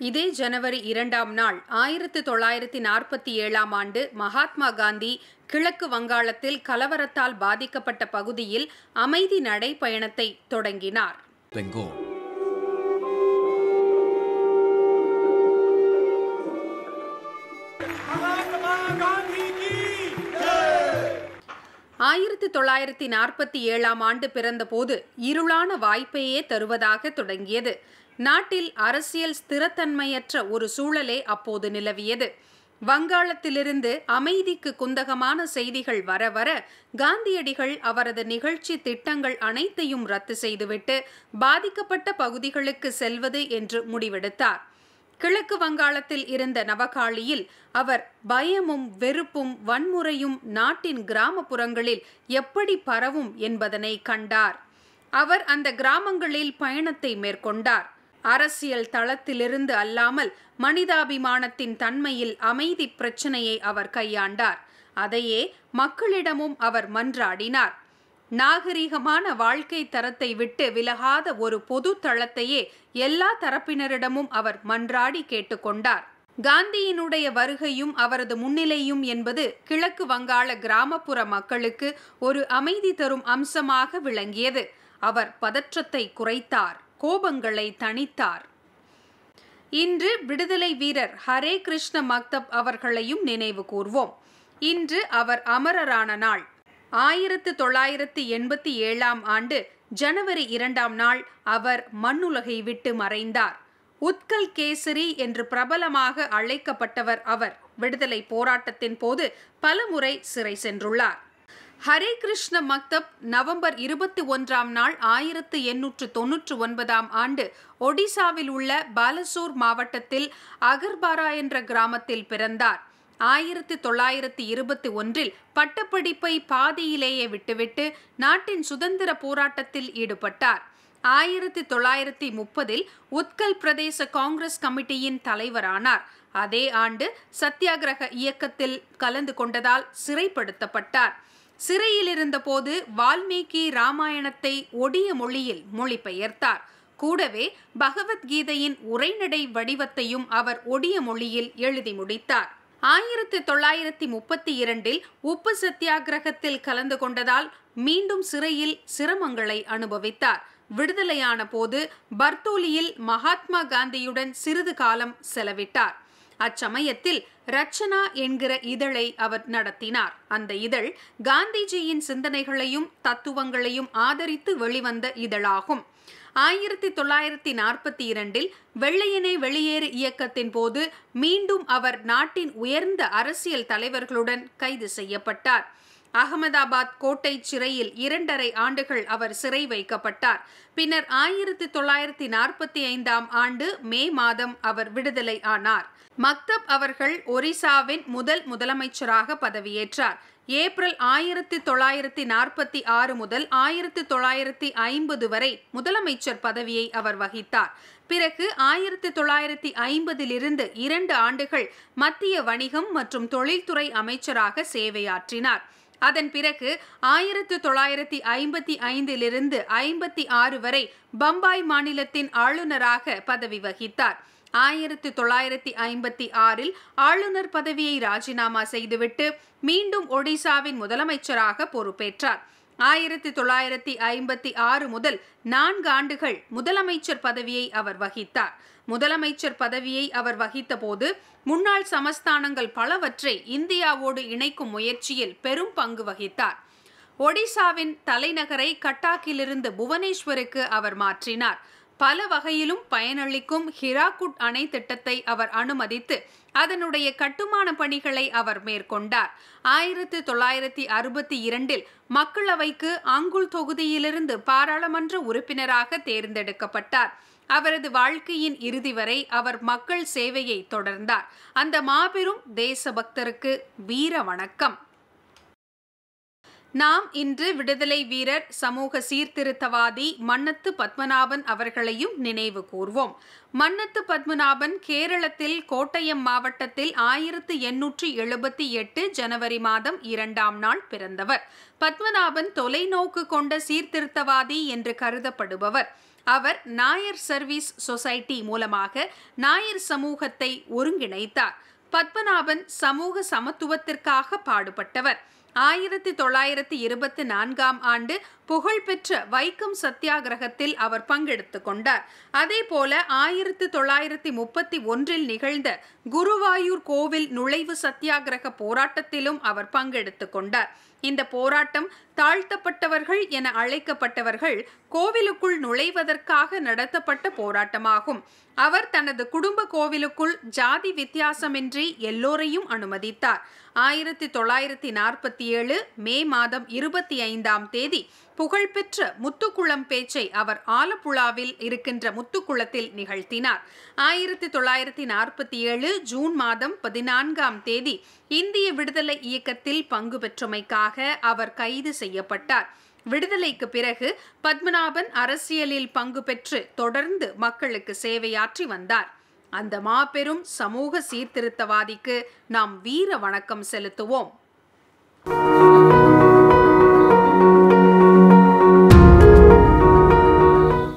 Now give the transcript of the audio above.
இதே ஜனவரி இரண்டாம் நாள் ஆயிரத்து தொள்ளாயிரத்தி நாற்பத்தி ஏழாம் ஆண்டு மகாத்மா காந்தி கிழக்கு வங்காளத்தில் கலவரத்தால் பாதிக்கப்பட்ட பகுதியில் அமைதி நடைப்பயணத்தை தொடங்கினார் Bengal. महात्मा गांधी की ஆயிரத்தி தொள்ளாயிரத்தி நாற்பத்தி ஏழாம் ஆண்டு பிறந்தபோது இருளான வாய்ப்பையே தருவதாக தொடங்கியது நாட்டில் அரசியல் ஸ்திரத்தன்மையற்ற ஒரு சூழலே அப்போது நிலவியது வங்காளத்திலிருந்து அமைதிக்கு குந்தகமான செய்திகள் வர வர காந்தியடிகள் அவரது நிகழ்ச்சி திட்டங்கள் அனைத்தையும் ரத்து செய்துவிட்டு பாதிக்கப்பட்ட பகுதிகளுக்கு செல்வது என்று முடிவெடுத்தார் கிழக்கு வங்காளத்தில் இருந்த நவகாளியில் அவர் பயமும் வெறுப்பும் வன்முறையும் நாட்டின் கிராமப்புறங்களில் எப்படி பரவும் என்பதனை கண்டார் அவர் அந்த கிராமங்களில் பயணத்தை மேற்கொண்டார் அரசியல் தளத்திலிருந்து அல்லாமல் மனிதாபிமானத்தின் தன்மையில் அமைதி பிரச்சனையை அவர் கையாண்டார் அதையே மக்களிடமும் அவர் மன்றாடினார் நாகரிகமான வாழ்க்கை தரத்தை விட்டு விலகாத ஒரு பொது தளத்தையே எல்லா தரப்பினரிடமும் அவர் மன்றாடி கேட்டுக்கொண்டார் காந்தியினுடைய வருகையும் அவரது முன்னிலையும் என்பது கிழக்கு வங்காள கிராமப்புற மக்களுக்கு ஒரு அமைதி தரும் அம்சமாக விளங்கியது அவர் பதற்றத்தை குறைத்தார் கோபங்களை தணித்தார் இன்று விடுதலை வீரர் ஹரே கிருஷ்ண மக்தப் அவர்களையும் நினைவு கூர்வோம் இன்று அவர் அமரரான நாள் ஆயிரத்து தொள்ளாயிரத்து எண்பத்தி ஏழாம் ஆண்டு ஜனவரி இரண்டாம் நாள் அவர் மண்ணுலகை விட்டு மறைந்தார் உத்கல் கேசரி என்று பிரபலமாக அழைக்கப்பட்டவர் அவர் விடுதலை போராட்டத்தின் போது பலமுறை சிறை சென்றுள்ளார் ஹரே கிருஷ்ண மக்தப் நவம்பர் இருபத்தி ஒன்றாம் நாள் ஆயிரத்து எண்ணூற்று தொன்னூற்று ஒன்பதாம் ஆண்டு ஒடிசாவில் உள்ள பாலசோர் மாவட்டத்தில் அகர்பாரா என்ற கிராமத்தில் பிறந்தார் ஆயிரத்தி தொள்ளாயிரத்தி இருபத்தி ஒன்றில் பட்டப்படிப்பை பாதியிலேயே விட்டுவிட்டு நாட்டின் சுதந்திர போராட்டத்தில் ஈடுபட்டார் ஆயிரத்தி தொள்ளாயிரத்தி முப்பதில் உத்கல் பிரதேச காங்கிரஸ் கமிட்டியின் தலைவரானார் அதே ஆண்டு சத்தியாகிரக இயக்கத்தில் கலந்து கொண்டதால் சிறைப்படுத்தப்பட்டார் சிறையில் இருந்தபோது வால்மீகி ராமாயணத்தை ஒடிய மொழியில் மொழிபெயர்த்தார் கூடவே பகவத்கீதையின் உரைநடை வடிவத்தையும் அவர் ஒடிய மொழியில் எழுதி முடித்தார் ஆயிரத்தி தொள்ளாயிரத்தி முப்பத்தி இரண்டில் உப்பு சத்தியாகிரகத்தில் கலந்து கொண்டதால் மீண்டும் சிறையில் சிரமங்களை அனுபவித்தார் விடுதலையான போது பர்தோலியில் மகாத்மா காந்தியுடன் சிறிது காலம் செலவிட்டார் அச்சமயத்தில் ரச்சனா என்கிற இதழை அவர் நடத்தினார் அந்த இதழ் காந்திஜியின் சிந்தனைகளையும் தத்துவங்களையும் ஆதரித்து வெளிவந்த இதழாகும் ஆயிரத்தி தொள்ளாயிரத்தி நாற்பத்தி இரண்டில் வெள்ளையனே வெளியேறு இயக்கத்தின் போது மீண்டும் அவர் நாட்டின் உயர்ந்த அரசியல் தலைவர்களுடன் கைது செய்யப்பட்டார் அகமதாபாத் கோட்டை சிறையில் இரண்டரை ஆண்டுகள் அவர் சிறை வைக்கப்பட்டார் பின்னர் ஆயிரத்தி தொள்ளாயிரத்தி நாற்பத்தி ஐந்தாம் ஆண்டு மே மாதம் அவர் விடுதலை ஆனார் மக்தப் அவர்கள் ஒரிசாவின் முதல் முதலமைச்சராக பதவியேற்றார் ஏப்ரல் ஆயிரத்தி தொள்ளாயிரத்தி நாற்பத்தி ஆறு முதல் ஆயிரத்தி தொள்ளாயிரத்தி ஐம்பது வரை முதலமைச்சர் பதவியை அவர் வகித்தார் பிறகு ஆயிரத்தி தொள்ளாயிரத்தி ஐம்பதிலிருந்து இரண்டு ஆண்டுகள் மத்திய வணிகம் மற்றும் தொழில்துறை அமைச்சராக சேவையாற்றினார் அதன் பிறகு ஆயிரத்து தொள்ளாயிரத்தி ஐம்பத்தி ஐந்திலிருந்து ஐம்பத்தி ஆறு வரை பம்பாய் மாநிலத்தின் ஆளுநராக பதவி வகித்தார் ஆயிரத்தி தொள்ளாயிரத்தி ஐம்பத்தி ஆறில் ஆளுநர் பதவியை ராஜினாமா செய்துவிட்டு மீண்டும் ஒடிசாவின் முதலமைச்சராக பொறுப்பேற்றார் ஆயிரத்தி தொள்ளாயிரத்தி ஐம்பத்தி ஆறு முதல் நான்கு ஆண்டுகள் முதலமைச்சர் பதவியை அவர் வகித்தார் முதலமைச்சர் பதவியை அவர் வகித்தபோது முன்னாள் சமஸ்தானங்கள் பலவற்றை இந்தியாவோடு இணைக்கும் முயற்சியில் பெரும் பங்கு வகித்தார் ஒடிசாவின் தலைநகரை கட்டாக்கிலிருந்து புவனேஸ்வருக்கு அவர் மாற்றினார் பல வகையிலும் பயனளிக்கும் ஹிராகுட் அணை திட்டத்தை அவர் அனுமதித்து அதனுடைய கட்டுமான பணிகளை அவர் மேற்கொண்டார் ஆயிரத்தி தொள்ளாயிரத்தி அறுபத்தி இரண்டில் மக்களவைக்கு அங்குல் தொகுதியிலிருந்து பாராளுமன்ற உறுப்பினராக தேர்ந்தெடுக்கப்பட்டார் அவரது வாழ்க்கையின் இறுதி வரை அவர் மக்கள் சேவையை தொடர்ந்தார் அந்த மாபெரும் தேசபக்தருக்கு வீர வணக்கம் நாம் இன்று விடுதலை வீரர் சமூக சீர்திருத்தவாதி மன்னத்து பத்மநாபன் அவர்களையும் நினைவு கூர்வோம் மன்னத்து பத்மநாபன் கேரளத்தில் கோட்டயம் மாவட்டத்தில் ஆயிரத்து எண்ணூற்றி எழுபத்தி எட்டு ஜனவரி மாதம் இரண்டாம் நாள் பிறந்தவர் பத்மநாபன் தொலைநோக்கு கொண்ட சீர்திருத்தவாதி என்று கருதப்படுபவர் அவர் நாயர் சர்வீஸ் சொசைட்டி மூலமாக நாயர் சமூகத்தை ஒருங்கிணைத்தார் பத்மநாபன் சமூக சமத்துவத்திற்காக பாடுபட்டவர் ஆயிரத்தி தொள்ளாயிரத்தி இருபத்தி நான்காம் ஆண்டு புகழ்பெற்ற வைக்கம் சத்தியாகிரகத்தில் அவர் பங்கெடுத்துக் கொண்டார் அதே போல ஆயிரத்தி தொள்ளாயிரத்தி முப்பத்தி ஒன்றில் நிகழ்ந்த குருவாயூர் கோவில் நுழைவு சத்தியாகிரக போராட்டத்திலும் அவர் பங்கெடுத்துக் கொண்டார் இந்த போராட்டம் தாழ்த்தப்பட்டவர்கள் என அழைக்கப்பட்டவர்கள் கோவிலுக்குள் நுழைவதற்காக நடத்தப்பட்ட போராட்டமாகும் அவர் தனது குடும்ப கோவிலுக்குள் ஜாதி வித்தியாசமின்றி எல்லோரையும் அனுமதித்தார் ஆயிரத்தி தொள்ளாயிரத்தி நாற்பத்தி ஏழு மே மாதம் இருபத்தி ஐந்தாம் தேதி புகழ்பெற்ற முத்துக்குளம் பேச்சை அவர் ஆலப்புழாவில் இருக்கின்ற முத்துக்குளத்தில் நிகழ்த்தினார் ஆயிரத்தி தொள்ளாயிரத்தி நாற்பத்தி ஏழு ஜூன் மாதம் பதினான்காம் தேதி இந்திய விடுதலை இயக்கத்தில் பங்கு பெற்றமைக்காக அவர் கைது செய்யப்பட்டார் விடுதலைக்கு பிறகு பத்மநாபன் அரசியலில் பங்கு பெற்று தொடர்ந்து மக்களுக்கு சேவையாற்றி வந்தார் அந்த மாபெரும் சமூக சீர்திருத்தவாதிக்கு நாம் வீர வணக்கம் செலுத்துவோம்